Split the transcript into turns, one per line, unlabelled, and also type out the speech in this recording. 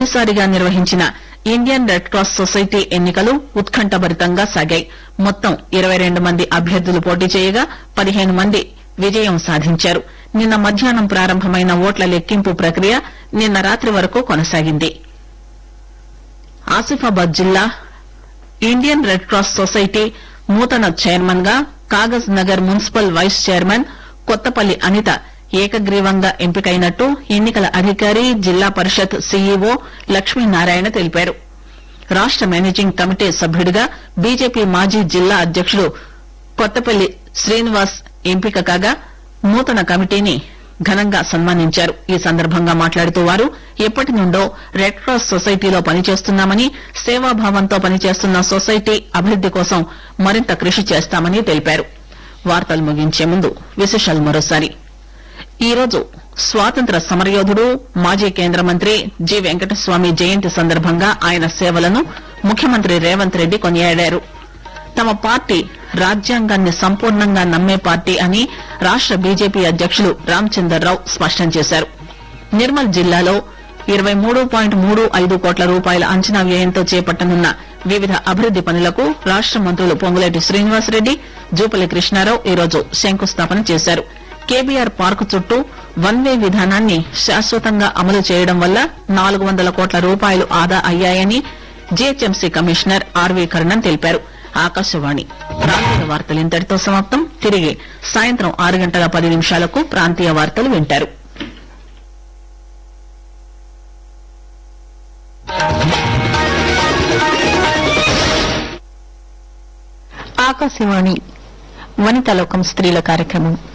తొలిసారిగా నిర్వహించిన Indian Red Cross society ఎన్నికలు ఉత్కంఠభరితంగా సాగాయి మొత్తం ఇరవై రెండు మంది అభ్యర్థులు పోటీ చేయగా పదిహేను మంది విజయం సాధించారు నిన్న మధ్యాహ్నం ప్రారంభమైన ఓట్ల లెక్కింపు ప్రక్రియ నిన్న రాత్రి వరకు కొనసాగింది ఆసిఫాబాద్ జిల్లా ఇండియన్ రెడ్ క్రాస్ సొసైటీ నూతన చైర్మన్ గా Kagaz Nagar municipal vice chairman Kothapalli Anitha ఏకగ్రీవంగా ఎంపికైనట్టు ఎన్నికల అధికారి జిల్లా పరిషత్ సీఈఓ లక్ష్మీనారాయణ తెలిపారు రాష్ట మేనేజింగ్ కమిటీ సభ్యుడిగా బీజేపీ మాజీ జిల్లా అధ్యకుడు కొత్తపల్లి శ్రీనివాస్ ఎంపిక కాగా నూతన కమిటీని ఘనంగా సన్మానించారు ఈ సందర్భంగా మాట్లాడుతూ వారు ఎప్పటి నుండో రెడ్ క్రాస్ సొసైటీలో పనిచేస్తున్నామని సేవాభావంతో పనిచేస్తున్న సొసైటీ అభివృద్ది కోసం మరింత కృషి చేస్తామని తెలిపారు వార్తలు ముగించే ముందు విశేషాలు మరోసారి ఈ రోజు స్వాతంత్ర సమరయోధుడు మాజీ కేంద్ర మంత్రి జి వెంకటస్వామి జయంతి సందర్భంగా ఆయన సేవలను ముఖ్యమంత్రి రేవంత్ రెడ్డి కొనియాడారు తమ పార్టీ రాజ్యాంగాన్ని సంపూర్ణంగా నమ్మే పార్టీ అని రాష్ట బీజేపీ అధ్యకులు రామచందర్రావు స్పష్టం చేశారు నిర్మల్ జిల్లాలో ఇరవై మూడు పాయింట్ మూడు ఐదు కోట్ల రూపాయల అంచనా వ్యయంతో చేపట్టనున్న వివిధ అభివృద్ది పనులకు రాష్ట మంత్రులు పొంగులేటి శ్రీనివాసరెడ్డి జూపల్లి కృష్ణారావు ఈరోజు శంకుస్థాపన చేశారు కేబీఆర్ పార్కు చుట్టూ వన్ వే విధానాన్ని శాశ్వతంగా అమలు చేయడం వల్ల నాలుగు వందల కోట్ల రూపాయలు ఆదా అయ్యాయని జీహెచ్ఎంసీ కమిషనర్ ఆర్వీ కర్ణన్ తెలిపారు ఆకాశవాణి ప్రాంతీయ వార్తలు ఇంతటితో సమాప్తం తిరిగి సాయంత్రం ఆరు గంటల పది నిమిషాలకు ప్రాంతీయ వార్తలు వింటారు
ఆకాశవాణి వనితాలోకం స్త్రీల కార్యక్రమం